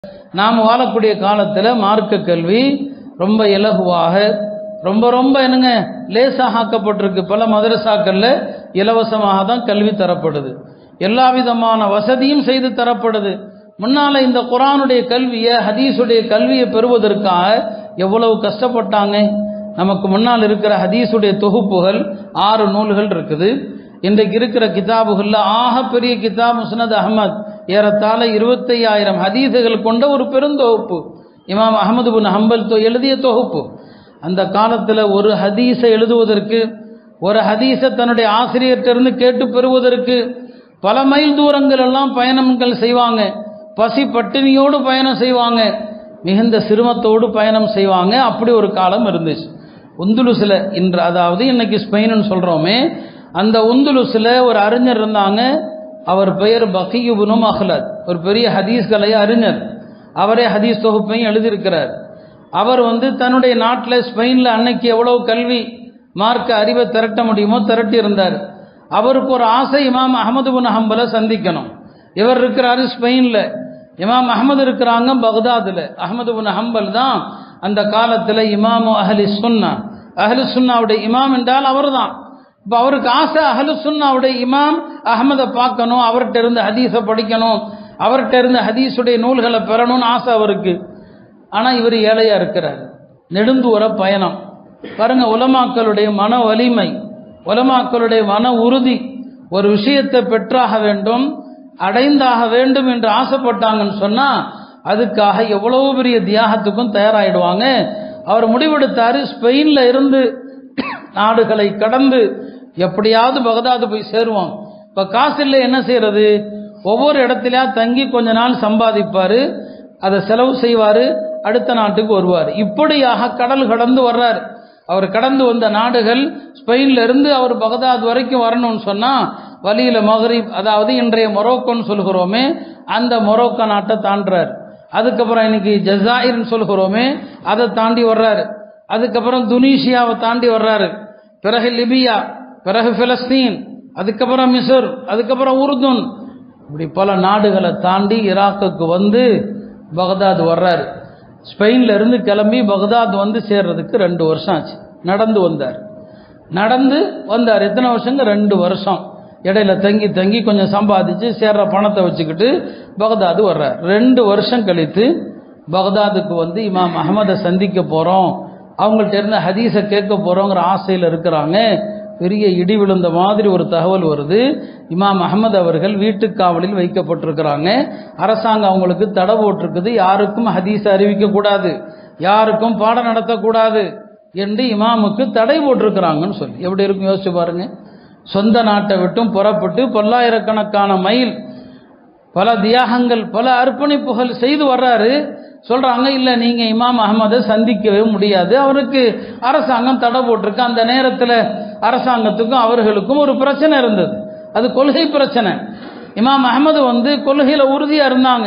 நாம் வாழக்கூடிய காலத்தில் மார்க்க கல்வி ரொம்ப இலகுவாக ரொம்ப ரொம்ப என்னங்க லேசாக ஆக்கப்பட்டிருக்கு பல மதரசாக்கள்ல இலவசமாக தான் கல்வி தரப்படுது எல்லா விதமான வசதியும் செய்து தரப்படுது முன்னால இந்த குரானுடைய கல்வியை ஹதீஸுடைய கல்வியை பெறுவதற்காக எவ்வளவு கஷ்டப்பட்டாங்க நமக்கு முன்னால் இருக்கிற ஹதீஸுடைய தொகுப்புகள் ஆறு நூல்கள் இருக்குது இன்றைக்கு இருக்கிற கிதாபுகளில் ஆக பெரிய கிதாப் முஸ்னத் அகமது ஏறத்தாழ இருபத்தையாயிரம் ஹதீஸுகள் கொண்ட ஒரு பெருந்தொகுப்பு இமாம் அகமது பின் ஹம்பல் தொ- எழுதிய தொகுப்பு அந்த காலத்தில் ஒரு ஹதீஸை எழுதுவதற்கு ஒரு ஹதீஸை தன்னுடைய ஆசிரியர்கிட்டருந்து கேட்டு பெறுவதற்கு பல மைல் தூரங்கள் எல்லாம் பயணங்கள் செய்வாங்க பசி பட்டினியோடு பயணம் செய்வாங்க மிகுந்த சிரமத்தோடு பயணம் செய்வாங்க அப்படி ஒரு காலம் இருந்துச்சு உந்துலுசில் இன்று அதாவது இன்னைக்கு ஸ்பெயின்னு சொல்கிறோமே அந்த உந்துலுசில் ஒரு அறிஞர் இருந்தாங்க அவர் பெயர் பக்கியுபுனும் அஹ்லத் ஒரு பெரிய ஹதீஸ்களை அறிஞர் அவரே ஹதீஸ் தொகுப்பையும் எழுதியிருக்கிறார் அவர் வந்து தன்னுடைய நாட்டில் ஸ்பெயினில் அன்னைக்கு எவ்வளவு கல்வி மார்க்க அறிவை திரட்ட முடியுமோ திரட்டி இருந்தார் அவருக்கு ஒரு ஆசை இமாம் அகமது பின் ஹம்பலை சந்திக்கணும் இவர் இருக்கிறாரு ஸ்பெயினில் இமாம் அகமது இருக்கிறாங்க பக்தாதில் அகமது பின் ஹம்பல் தான் அந்த காலத்தில் இமாமு அஹலி சுன்னா அஹலு சுன்னாவுடைய இமாம் என்றால் அவர்தான் இப்போ அவருக்கு ஆசை அஹலு சுன்னாவுடைய இமாம் அகமதை பார்க்கணும் அவர்கிட்ட இருந்து ஹதீஸை படிக்கணும் அவர்கிட்ட இருந்து ஹதீஸுடைய நூல்களை பெறணும்னு ஆசை அவருக்கு ஆனால் இவர் ஏழையா இருக்கிறார் நெடுந்தூர பயணம் பாருங்க உலமாக்களுடைய மன வலிமை உலமாக்களுடைய மன உறுதி ஒரு விஷயத்தை பெற்றாக வேண்டும் அடைந்தாக வேண்டும் என்று ஆசைப்பட்டாங்கன்னு சொன்னா அதுக்காக எவ்வளவு பெரிய தியாகத்துக்கும் தயாராயிடுவாங்க அவர் முடிவெடுத்தாரு ஸ்பெயின்ல இருந்து நாடுகளை கடந்து எப்படியாவது பகதாது போய் சேருவோம் இப்ப காசு இல்லை என்ன செய்யறது ஒவ்வொரு இடத்துலயா தங்கி கொஞ்ச நாள் சம்பாதிப்பாரு அதை செலவு செய்வாரு அடுத்த நாட்டுக்கு வருவார் இப்படியாக கடல் கடந்து வர்றார் அவர் கடந்து வந்த நாடுகள் ஸ்பெயின்ல இருந்து அவர் பகதாத் வரைக்கும் வரணும்னு சொன்னா வழியில மகரிப் அதாவது இன்றைய மொரோக்கோன்னு சொல்கிறோமே அந்த மொரோக்கோ நாட்டை தாண்டுறார் அதுக்கப்புறம் இன்னைக்கு ஜசாயிர்னு சொல்கிறோமே அதை தாண்டி வர்றாரு அதுக்கப்புறம் துனிஷியாவை தாண்டி வர்றாரு பிறகு லிபியா பிறகு பிலஸ்தீன் அதுக்கப்புறம் மிசர் அதுக்கப்புறம் உருதுன் இப்படி பல நாடுகளை தாண்டி ஈராக்குக்கு வந்து பகதாத் வர்றாரு ஸ்பெயின்ல இருந்து கிளம்பி பகதாத் வந்து சேர்றதுக்கு ரெண்டு வருஷம் ஆச்சு நடந்து வந்தார் நடந்து வந்தார் எத்தனை வருஷங்க ரெண்டு வருஷம் இடையில தங்கி தங்கி கொஞ்சம் சம்பாதிச்சு சேர்ற பணத்தை வச்சுக்கிட்டு பகதாது வர்றார் ரெண்டு வருஷம் கழித்து பகதாதுக்கு வந்து இமாம் அகமதை சந்திக்க போறோம் அவங்கள்ட்ட இருந்து ஹதீஸை கேட்க போறோங்கிற ஆசையில் இருக்கிறாங்க பெரிய இடி விழுந்த மாதிரி ஒரு தகவல் வருது இமாம் அகமது அவர்கள் வீட்டுக் காவலில் வைக்கப்பட்டிருக்கிறாங்க அரசாங்கம் அவங்களுக்கு தடை போட்டிருக்குது யாருக்கும் ஹதீஸ் அறிவிக்க கூடாது யாருக்கும் பாடம் நடத்தக்கூடாது என்று இமாமுக்கு தடை போட்டிருக்கிறாங்கன்னு சொல்லி எப்படி இருக்கும் யோசிச்சு பாருங்க சொந்த நாட்டை விட்டும் புறப்பட்டு பல்லாயிரக்கணக்கான மைல் பல தியாகங்கள் பல அர்ப்பணிப்புகள் செய்து வர்றாரு சொல்றாங்க இல்ல நீங்க இமாம் அகமதை சந்திக்கவே முடியாது அவருக்கு அரசாங்கம் தடை போட்டிருக்கு அந்த நேரத்தில் அரசாங்கத்துக்கும் அவர்களுக்கும் ஒரு பிரச்சனை இருந்தது அது கொள்கை பிரச்சனை இமாம் அகமது வந்து கொள்கையில உறுதியா இருந்தாங்க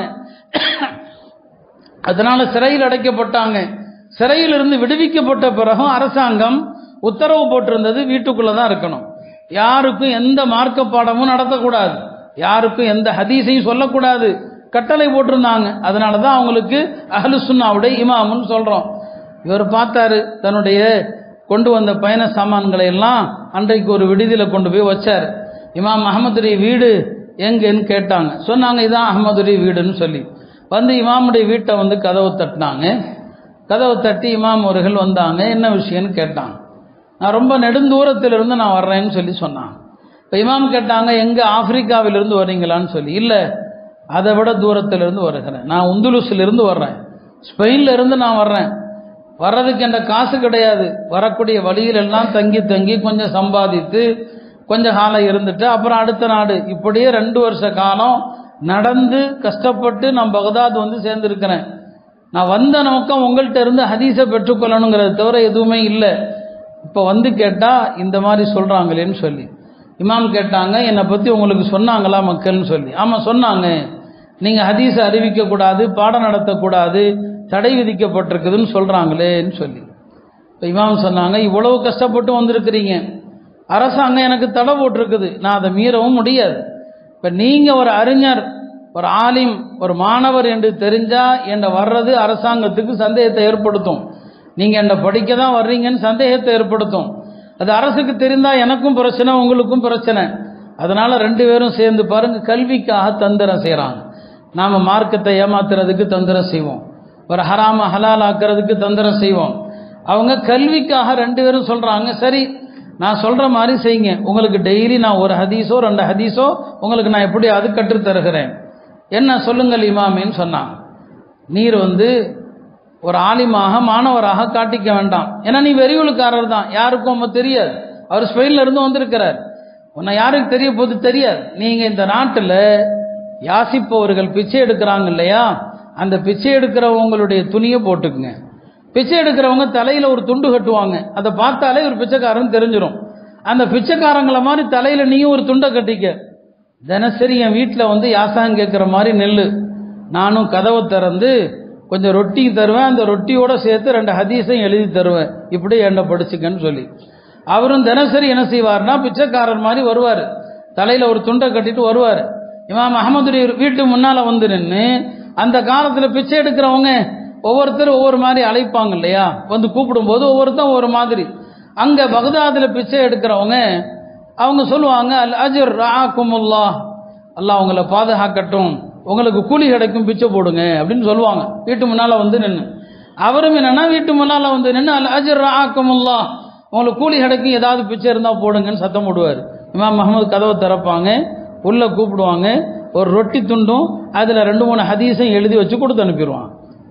அதனால சிறையில் அடைக்கப்பட்டாங்க சிறையிலிருந்து விடுவிக்கப்பட்ட பிறகும் அரசாங்கம் உத்தரவு போட்டிருந்தது வீட்டுக்குள்ள தான் இருக்கணும் யாருக்கும் எந்த மார்க்க பாடமும் நடத்தக்கூடாது யாருக்கும் எந்த ஹதீஸையும் சொல்லக்கூடாது கட்டளை போட்டிருந்தாங்க அதனால தான் அவங்களுக்கு அஹ்லு சுன்னாவுடைய இமாமுன்னு சொல்றோம் இவர் பார்த்தாரு தன்னுடைய கொண்டு வந்த பயண சாமான்களை எல்லாம் அன்றைக்கு ஒரு விடுதியில் கொண்டு போய் வச்சார் இமாம் அகமதுடைய வீடு எங்கன்னு கேட்டாங்க சொன்னாங்க இதான் அகமதுடைய வீடுன்னு சொல்லி வந்து இமாமுடைய வீட்டை வந்து கதவு தட்டினாங்க கதவை தட்டி இமாம் அவர்கள் வந்தாங்க என்ன விஷயம்னு கேட்டாங்க நான் ரொம்ப நெடுந்தூரத்திலிருந்து நான் வர்றேன்னு சொல்லி சொன்னாங்க இப்போ இமாம் கேட்டாங்க எங்கே ஆப்பிரிக்காவிலிருந்து வர்றீங்களான்னு சொல்லி இல்லை அதை விட தூரத்திலிருந்து வருகிறேன் நான் உந்துலுசிலிருந்து வர்றேன் ஸ்பெயின்ல இருந்து நான் வர்றேன் வர்றதுக்கு என்ற காசு கிடையாது வரக்கூடிய வழியில் எல்லாம் தங்கி தங்கி கொஞ்சம் சம்பாதித்து கொஞ்ச காலம் இருந்துட்டு அப்புறம் அடுத்த நாடு இப்படியே ரெண்டு வருஷ காலம் நடந்து கஷ்டப்பட்டு நான் பகதாத் வந்து சேர்ந்திருக்கிறேன் நான் வந்த நோக்கம் உங்கள்கிட்ட இருந்து ஹதீஸை பெற்றுக்கொள்ளணுங்கிறத தவிர எதுவுமே இல்லை இப்போ வந்து கேட்டால் இந்த மாதிரி சொல்கிறாங்களேன்னு சொல்லி இமாம் கேட்டாங்க என்னை பற்றி உங்களுக்கு சொன்னாங்களா மக்கள்னு சொல்லி ஆமாம் சொன்னாங்க நீங்கள் ஹதீஸை அறிவிக்கக்கூடாது பாடம் நடத்தக்கூடாது தடை விதிக்கப்பட்டிருக்குதுன்னு சொல்கிறாங்களேன்னு சொல்லி இப்போ இமாம் சொன்னாங்க இவ்வளவு கஷ்டப்பட்டு வந்திருக்கிறீங்க அரசாங்கம் எனக்கு தடை போட்டிருக்குது நான் அதை மீறவும் முடியாது இப்போ நீங்கள் ஒரு அறிஞர் ஒரு ஆலிம் ஒரு மாணவர் என்று தெரிஞ்சா என்ன வர்றது அரசாங்கத்துக்கு சந்தேகத்தை ஏற்படுத்தும் நீங்க என்ன படிக்க தான் வர்றீங்கன்னு சந்தேகத்தை ஏற்படுத்தும் அது அரசுக்கு தெரிந்தா எனக்கும் பிரச்சனை உங்களுக்கும் பிரச்சனை அதனால ரெண்டு பேரும் சேர்ந்து பாருங்க கல்விக்காக தந்திரம் செய்றாங்க நாம மார்க்கத்தை ஏமாத்துறதுக்கு தந்திரம் செய்வோம் ஒரு ஹராம ஹலால் ஆக்குறதுக்கு தந்திரம் செய்வோம் அவங்க கல்விக்காக ரெண்டு பேரும் சொல்றாங்க சரி நான் சொல்ற மாதிரி செய்யுங்க உங்களுக்கு டெய்லி நான் ஒரு ஹதீஸோ ரெண்டு ஹதீஸோ உங்களுக்கு நான் எப்படி அது கற்றுத் தருகிறேன் என்ன சொல்லுங்கள் இமாமின்னு சொன்னான் நீர் வந்து ஒரு ஆலிமாக மாணவராக காட்டிக்க வேண்டாம் ஏன்னா நீ வெறியுளுக்காரர் தான் யாருக்கும் அவன் தெரியாது அவர் ஸ்பெயின்ல இருந்து வந்திருக்கிறார் உன்னை யாருக்கு தெரிய போது தெரியாது நீங்க இந்த நாட்டில் யாசிப்பவர்கள் பிச்சை எடுக்கிறாங்க இல்லையா அந்த பிச்சை எடுக்கிறவங்களுடைய துணியை போட்டுக்குங்க பிச்சை எடுக்கிறவங்க தலையில ஒரு துண்டு கட்டுவாங்க அதை பார்த்தாலே ஒரு பிச்சைக்காரன் தெரிஞ்சிடும் அந்த பிச்சைக்காரங்கள மாதிரி தலையில நீயும் ஒரு துண்டை கட்டிக்க தினசரி என் வீட்டில் வந்து யாசகம் கேட்குற மாதிரி நெல்லு நானும் கதவை திறந்து கொஞ்சம் ரொட்டி தருவேன் அந்த ரொட்டியோட சேர்த்து ரெண்டு ஹதீஸையும் எழுதி தருவேன் இப்படி என்ன படிச்சுக்கன்னு சொல்லி அவரும் தினசரி என்ன செய்வார்னா பிச்சைக்காரர் மாதிரி வருவார் தலையில் ஒரு துண்டை கட்டிட்டு வருவார் இமாம் அகமதுடைய வீட்டு முன்னால் வந்து நின்று அந்த காலத்தில் பிச்சை எடுக்கிறவங்க ஒவ்வொருத்தரும் ஒவ்வொரு மாதிரி அழைப்பாங்க இல்லையா வந்து கூப்பிடும்போது ஒவ்வொருத்தரும் ஒவ்வொரு மாதிரி அங்கே பகதாதில் பிச்சை எடுக்கிறவங்க அவங்க சொல்லுவாங்க அல் அஜர் ராக்குமுல்லா அல்லாஹ் உங்களை பாதுகாக்கட்டும் உங்களுக்கு கூலி கிடைக்கும் பிச்சை போடுங்க அப்படின்னு சொல்லுவாங்க வீட்டு முன்னால் வந்து நின்று அவரும் என்னன்னா வீட்டு முன்னால் வந்து நின்று அல் அஜர் ராக்குமுல்லா உங்களுக்கு கூலி கிடைக்கும் ஏதாவது பிச்சை இருந்தால் போடுங்கன்னு சத்தம் போடுவார் இமாம் முகமது கதவை திறப்பாங்க உள்ளே கூப்பிடுவாங்க ஒரு ரொட்டி துண்டும் அதில் ரெண்டு மூணு ஹதீஸையும் எழுதி வச்சு கொடுத்து அனுப்பிடுவான்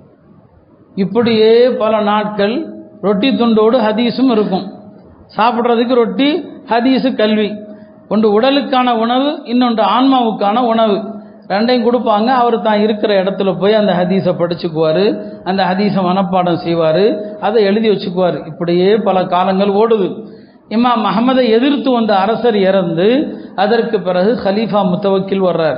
இப்படியே பல நாட்கள் ரொட்டி துண்டோடு ஹதீஸும் இருக்கும் சாப்பிட்றதுக்கு ரொட்டி ஹதீஸு கல்வி ஒன்று உடலுக்கான உணவு இன்னொன்று ஆன்மாவுக்கான உணவு ரெண்டையும் கொடுப்பாங்க அவர் தான் இருக்கிற இடத்துல போய் அந்த ஹதீஸை படிச்சுக்குவார் அந்த ஹதீஸை மனப்பாடம் செய்வார் அதை எழுதி வச்சுக்குவார் இப்படியே பல காலங்கள் ஓடுது இமாம் அகமதை எதிர்த்து வந்த அரசர் இறந்து அதற்கு பிறகு ஹலீஃபா முத்தவக்கில் வர்றார்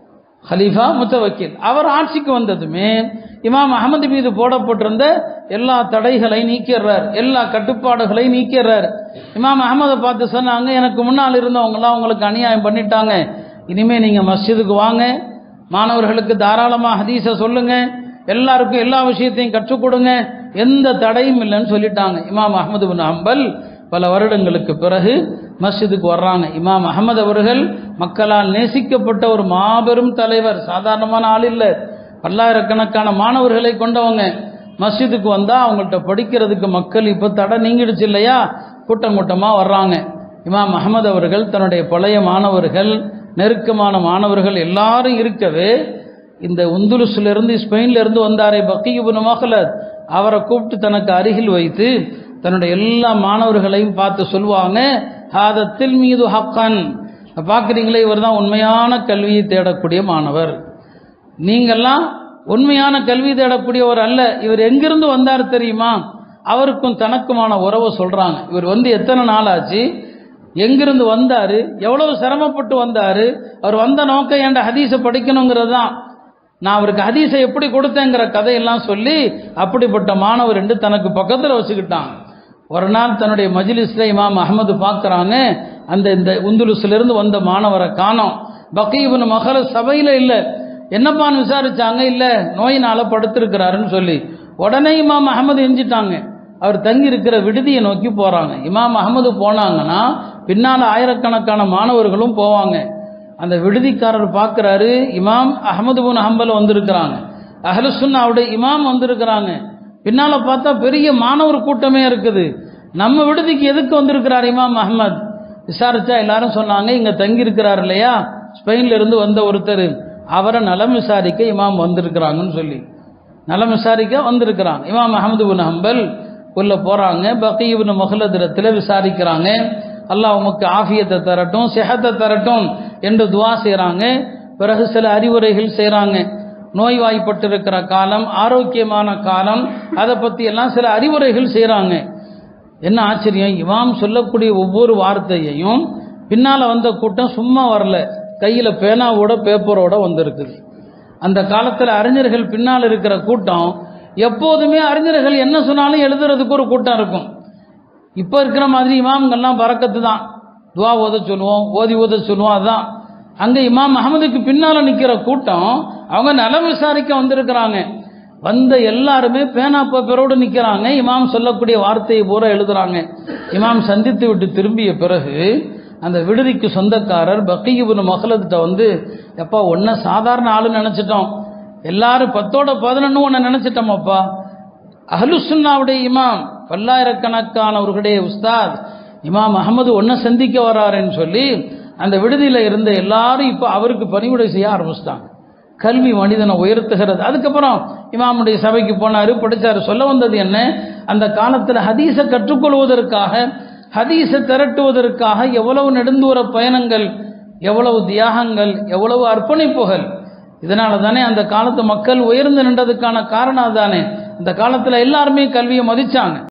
ஹலீஃபா முத்தவக்கில் அவர் ஆட்சிக்கு வந்ததுமே இமாம் அகமது மீது போடப்பட்டிருந்த எல்லா தடைகளை நீக்கிறார் எல்லா கட்டுப்பாடுகளை நீக்கிறார் இமாம் அகமதை பார்த்து சொன்னாங்க எனக்கு முன்னால் இருந்தவங்களாம் உங்களுக்கு அநியாயம் பண்ணிட்டாங்க இனிமே நீங்க மஸ்ஜிதுக்கு வாங்க மாணவர்களுக்கு தாராளமாக ஹதீஸை சொல்லுங்க எல்லாருக்கும் எல்லா விஷயத்தையும் கற்றுக் கொடுங்க எந்த தடையும் இல்லைன்னு சொல்லிட்டாங்க இமாம் அகமது பின் ஹம்பல் பல வருடங்களுக்கு பிறகு மஸ்ஜிதுக்கு வர்றாங்க இமாம் அகமது அவர்கள் மக்களால் நேசிக்கப்பட்ட ஒரு மாபெரும் தலைவர் சாதாரணமான ஆள் இல்லை பல்லாயிரக்கணக்கான மாணவர்களை கொண்டவங்க மஸ்ஜிதுக்கு வந்தால் அவங்கள்ட்ட படிக்கிறதுக்கு மக்கள் இப்போ தடை நீங்கிடுச்சு இல்லையா கூட்டம் கூட்டமாக வர்றாங்க இமாம் அகமது அவர்கள் தன்னுடைய பழைய மாணவர்கள் நெருக்கமான மாணவர்கள் எல்லாரும் இருக்கவே இந்த உந்துலுஸ்லேருந்து ஸ்பெயின்லேருந்து வந்தாரே பக்கியுபுன் மஹலத் அவரை கூப்பிட்டு தனக்கு அருகில் வைத்து தன்னுடைய எல்லா மாணவர்களையும் பார்த்து சொல்லுவாங்க ஹாதத்தில் மீது ஹக்கன் பார்க்குறீங்களே இவர் தான் உண்மையான கல்வியை தேடக்கூடிய மாணவர் நீங்கள்லாம் உண்மையான கல்வி தேடக்கூடியவர் அல்ல இவர் எங்கிருந்து வந்தார் தெரியுமா அவருக்கும் தனக்குமான உறவை சொல்றாங்க இவர் வந்து எத்தனை நாள் ஆச்சு எங்கிருந்து வந்தாரு எவ்வளவு சிரமப்பட்டு வந்தாரு அவர் வந்த நோக்கம் என்ற ஹதீஸை படிக்கணுங்கிறது தான் நான் அவருக்கு ஹதீஸை எப்படி கொடுத்தேங்கிற கதையெல்லாம் சொல்லி அப்படிப்பட்ட மாணவர் என்று தனக்கு பக்கத்தில் வச்சுக்கிட்டான் ஒரு நாள் தன்னுடைய மஜ்லிஸ்ல இமாம் அகமது பார்க்குறாங்க அந்த இந்த உந்துலுசிலிருந்து வந்த மாணவரை காணோம் பக்கீபின் மகள சபையில் இல்லை என்னப்பான்னு விசாரிச்சாங்க இல்லை நோயினால படுத்திருக்கிறாருன்னு சொல்லி உடனே இமாம் அகமது எஞ்சிட்டாங்க அவர் தங்கி இருக்கிற விடுதியை நோக்கி போறாங்க இமாம் அகமது போனாங்கன்னா பின்னால் ஆயிரக்கணக்கான மாணவர்களும் போவாங்க அந்த விடுதிக்காரர் பார்க்குறாரு இமாம் அகமது புன் ஹம்பல் வந்திருக்கிறாங்க அஹலுசுன்னாவுடைய இமாம் வந்திருக்கிறாங்க பின்னால பார்த்தா பெரிய மாணவர் கூட்டமே இருக்குது நம்ம விடுதிக்கு எதுக்கு வந்திருக்கிறார் இமாம் அஹமத் விசாரிச்சா எல்லாரும் சொன்னாங்க இங்க தங்கி இருக்கிறார் இல்லையா ஸ்பெயின்ல இருந்து வந்த ஒருத்தர் அவரை நலம் விசாரிக்க இமாம் வந்திருக்கிறாங்கன்னு சொல்லி நலம் விசாரிக்க வந்திருக்கிறாங்க இமாம் அகமது பின் ஹம்பல் உள்ள போறாங்க பக்கீபின் மகளதிரத்தில் விசாரிக்கிறாங்க அல்லாஹ் உமக்கு ஆஃபியத்தை தரட்டும் செஹத்தை தரட்டும் என்று துவா செய்கிறாங்க பிறகு சில அறிவுரைகள் செய்கிறாங்க நோய்வாய்ப்பட்டிருக்கிற காலம் ஆரோக்கியமான காலம் அதை பற்றி எல்லாம் சில அறிவுரைகள் செய்கிறாங்க என்ன ஆச்சரியம் இமாம் சொல்லக்கூடிய ஒவ்வொரு வார்த்தையையும் பின்னால் வந்த கூட்டம் சும்மா வரல கையில் பேனாவோட பேப்பரோட வந்திருக்குது அந்த காலத்தில் அறிஞர்கள் பின்னால் இருக்கிற கூட்டம் எப்போதுமே அறிஞர்கள் என்ன சொன்னாலும் எழுதுறதுக்கு ஒரு கூட்டம் இருக்கும் இப்போ இருக்கிற மாதிரி இமாம்கள்லாம் பறக்கத்து தான் துவா ஓத சொல்லுவோம் ஓதி ஓத சொல்லுவோம் அதுதான் அங்கே இமாம் அகமதுக்கு பின்னால் நிற்கிற கூட்டம் அவங்க நலம் விசாரிக்க வந்திருக்கிறாங்க வந்த எல்லாருமே பேனா பேப்பரோடு நிற்கிறாங்க இமாம் சொல்லக்கூடிய வார்த்தையை பூரா எழுதுறாங்க இமாம் சந்தித்து விட்டு திரும்பிய பிறகு அந்த விடுதிக்கு சொந்தக்காரர் பக்கீபுன் மகளத்திட்ட வந்து எப்பா ஒன்றை சாதாரண ஆளு நினச்சிட்டோம் எல்லாரும் பத்தோட பதினொன்று ஒன்று நினச்சிட்டோமப்பா அஹ்லுசுன்னாவுடைய இமாம் பல்லாயிரக்கணக்கானவர்களுடைய உஸ்தாத் இமாம் அகமது ஒன்றை சந்திக்க வராருன்னு சொல்லி அந்த விடுதியில் இருந்த எல்லாரும் இப்போ அவருக்கு பணிவிடை செய்ய ஆரம்பிச்சிட்டாங்க கல்வி மனிதனை உயர்த்துகிறது அதுக்கப்புறம் இமாமுடைய சபைக்கு போனார் படித்தார் சொல்ல வந்தது என்ன அந்த காலத்தில் ஹதீஸை கற்றுக்கொள்வதற்காக ஹதீஸை திரட்டுவதற்காக எவ்வளவு நெடுந்தூர பயணங்கள் எவ்வளவு தியாகங்கள் எவ்வளவு அர்ப்பணிப்புகள் இதனால தானே அந்த காலத்து மக்கள் உயர்ந்து நின்றதுக்கான காரணம் தானே அந்த காலத்தில் எல்லாருமே கல்வியை மதிச்சாங்க